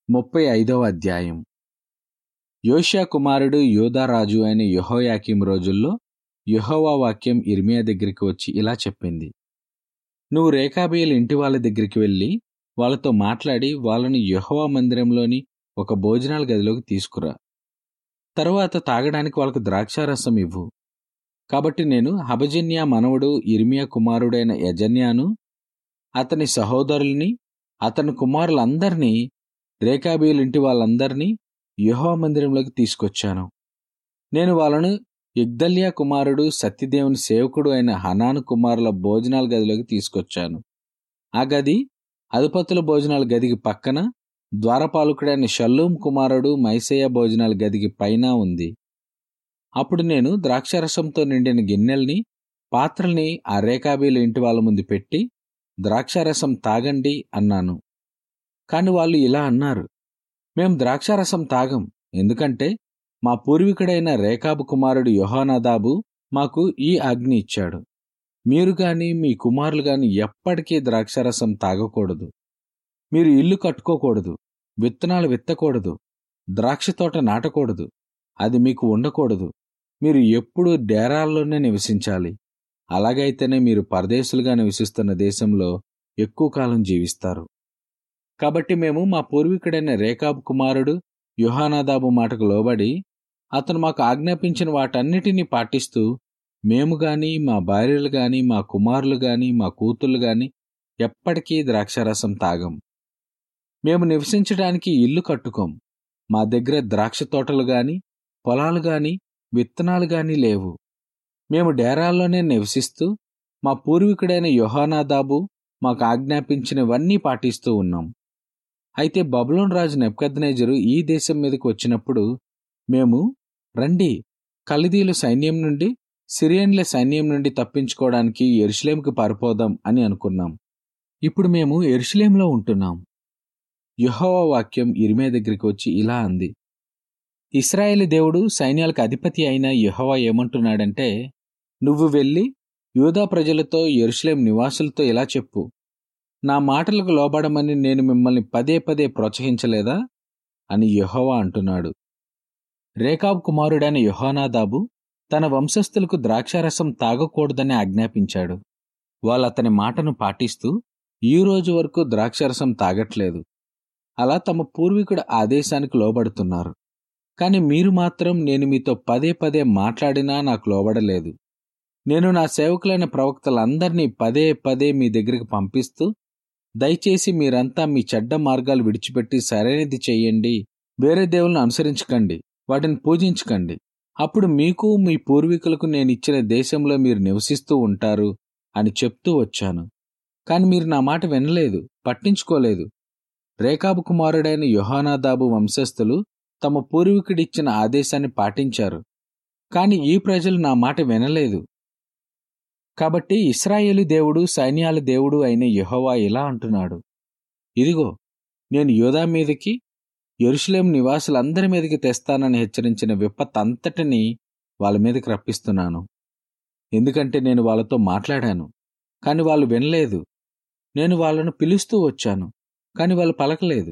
ముప్పై ఐదవ అధ్యాయం యోషియా కుమారుడు యోధారాజు అయిన యెహోయాకీం రోజుల్లో యెహోవా వాక్యం ఇర్మియా దగ్గరికి వచ్చి ఇలా చెప్పింది నువ్వు రేకాబీయుల ఇంటి వాళ్ళ దగ్గరికి వెళ్ళి వాళ్ళతో మాట్లాడి వాళ్ళని యెహోవా మందిరంలోని ఒక భోజనాల గదిలోకి తీసుకురా తరువాత తాగడానికి వాళ్ళకు ద్రాక్షారసం ఇవ్వు కాబట్టి నేను హబజన్యా మనవడు ఇర్మియా కుమారుడైన యజన్యాను అతని సహోదరుల్ని అతని కుమారులందరినీ రేకాబీయులింటి వాళ్ళందరినీ యెహోవా మందిరంలోకి తీసుకొచ్చాను నేను వాళ్ళను ఇగ్దల్యా కుమారుడు సత్యదేవుని సేవకుడు అయిన హనాను కుమారుల భోజనాల గదిలోకి తీసుకొచ్చాను ఆ గది అధిపతుల భోజనాల గదికి పక్కన ద్వారపాలకుడైన షల్లూం కుమారుడు మైసయ్య భోజనాల గదికి పైన ఉంది అప్పుడు నేను ద్రాక్షారసంతో నిండిన గిన్నెల్ని పాత్రల్ని ఆ రేకాబీల ఇంటి వాళ్ళ ముందు పెట్టి ద్రాక్షారసం తాగండి అన్నాను కాని వాళ్ళు ఇలా అన్నారు మేం ద్రాక్షారసం తాగం ఎందుకంటే మా పూర్వీకుడైన రేకాబు కుమారుడు యోహానాదాబు మాకు ఈ ఆజ్ఞ ఇచ్చాడు మీరు గాని మీ కుమారులు గాని ఎప్పటికీ ద్రాక్షారసం తాగకూడదు మీరు ఇల్లు కట్టుకోకూడదు విత్తనాలు విత్తకూడదు ద్రాక్ష తోట నాటకూడదు అది మీకు ఉండకూడదు మీరు ఎప్పుడూ డేరాల్లోనే నివసించాలి అలాగైతేనే మీరు పరదేశులుగా నివసిస్తున్న దేశంలో ఎక్కువ కాలం జీవిస్తారు కాబట్టి మేము మా పూర్వీకుడైన రేకాబు కుమారుడు యుహానాదాబు మాటకు లోబడి అతను మాకు ఆజ్ఞాపించిన వాటన్నిటినీ పాటిస్తూ మేము గాని మా భార్యలు గాని మా కుమారులు గాని మా కూతుళ్ళు గాని ఎప్పటికీ ద్రాక్షారసం తాగం మేము నివసించడానికి ఇల్లు కట్టుకోం మా దగ్గర ద్రాక్ష తోటలు గాని పొలాలు గాని విత్తనాలు గాని లేవు మేము డేరాల్లోనే నివసిస్తూ మా పూర్వీకుడైన యోహానాదాబు మాకు ఆజ్ఞాపించినవన్నీ పాటిస్తూ ఉన్నాం అయితే బబులోన్ రాజు నెప్కద్నేజరు ఈ దేశం మీదకి వచ్చినప్పుడు మేము రండి కలిదీల సైన్యం నుండి సిరియన్ల సైన్యం నుండి తప్పించుకోవడానికి ఎరుషలేంకి పారిపోదాం అని అనుకున్నాం ఇప్పుడు మేము ఎరుషలేంలో ఉంటున్నాం యహోవా వాక్యం ఇరిమే దగ్గరికి వచ్చి ఇలా అంది ఇస్రాయేల్ దేవుడు సైన్యాలకు అధిపతి అయిన యహోవా ఏమంటున్నాడంటే నువ్వు వెళ్ళి యూదా ప్రజలతో ఎరుషలేం నివాసులతో ఇలా చెప్పు నా మాటలకు లోబడమని నేను మిమ్మల్ని పదే పదే ప్రోత్సహించలేదా అని యెహోవా అంటున్నాడు రేకాబ్ కుమారుడైన యెహోనాదాబు తన వంశస్థులకు ద్రాక్షారసం తాగకూడదని ఆజ్ఞాపించాడు వాళ్ళతని మాటను పాటిస్తూ ఈ రోజు వరకు ద్రాక్షారసం తాగట్లేదు అలా తమ పూర్వీకుడి ఆదేశానికి లోబడుతున్నారు కాని మీరు మాత్రం నేను మీతో పదే పదే మాట్లాడినా నాకు లోబడలేదు నేను నా సేవకులైన ప్రవక్తలందరినీ పదే పదే మీ దగ్గరికి పంపిస్తూ దయచేసి మీరంతా మీ చెడ్డ మార్గాలు విడిచిపెట్టి సరైనది చెయ్యండి వేరే దేవులను అనుసరించకండి వాటిని పూజించకండి అప్పుడు మీకు మీ పూర్వీకులకు నేను ఇచ్చిన దేశంలో మీరు నివసిస్తూ ఉంటారు అని చెప్తూ వచ్చాను కాని మీరు నా మాట వినలేదు పట్టించుకోలేదు రేకాబు కుమారుడైన యోహానాదాబు వంశస్థులు తమ పూర్వీకుడిచ్చిన ఆదేశాన్ని పాటించారు కాని ఈ ప్రజలు నా మాట వినలేదు కాబట్టి ఇస్రాయేలు దేవుడు సైన్యాల దేవుడు అయిన యెహోవా ఇలా అంటున్నాడు ఇదిగో నేను యోధా మీదకి యెరూషలేం నివాసులందరి మీదకి తెస్తానని హెచ్చరించిన విపత్తంతటిని వాళ్ళ మీదకి రప్పిస్తున్నాను ఎందుకంటే నేను వాళ్ళతో మాట్లాడాను కాని వాళ్ళు వినలేదు నేను వాళ్ళను పిలుస్తూ వచ్చాను కాని వాళ్ళు పలకలేదు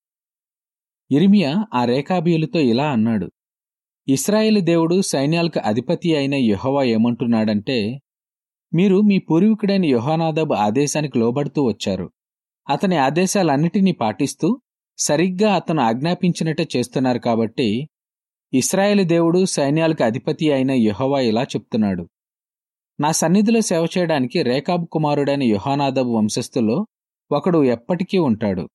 ఇరిమియా ఆ రేఖాబీయులతో ఇలా అన్నాడు ఇస్రాయేలు దేవుడు సైన్యాలకు అధిపతి అయిన యెహోవా ఏమంటున్నాడంటే మీరు మీ పూర్వీకుడైన యోహానాదబ్ ఆదేశానికి లోబడుతూ వచ్చారు అతని ఆదేశాలన్నిటినీ పాటిస్తూ సరిగ్గా అతను ఆజ్ఞాపించినట్టే చేస్తున్నారు కాబట్టి ఇస్రాయేల్ దేవుడు సైన్యాలకు అధిపతి అయిన యెహోవా ఇలా చెప్తున్నాడు నా సన్నిధిలో సేవ చేయడానికి రేకాబ్ కుమారుడైన యోహానాదబ్ వంశస్థులో ఒకడు ఎప్పటికీ ఉంటాడు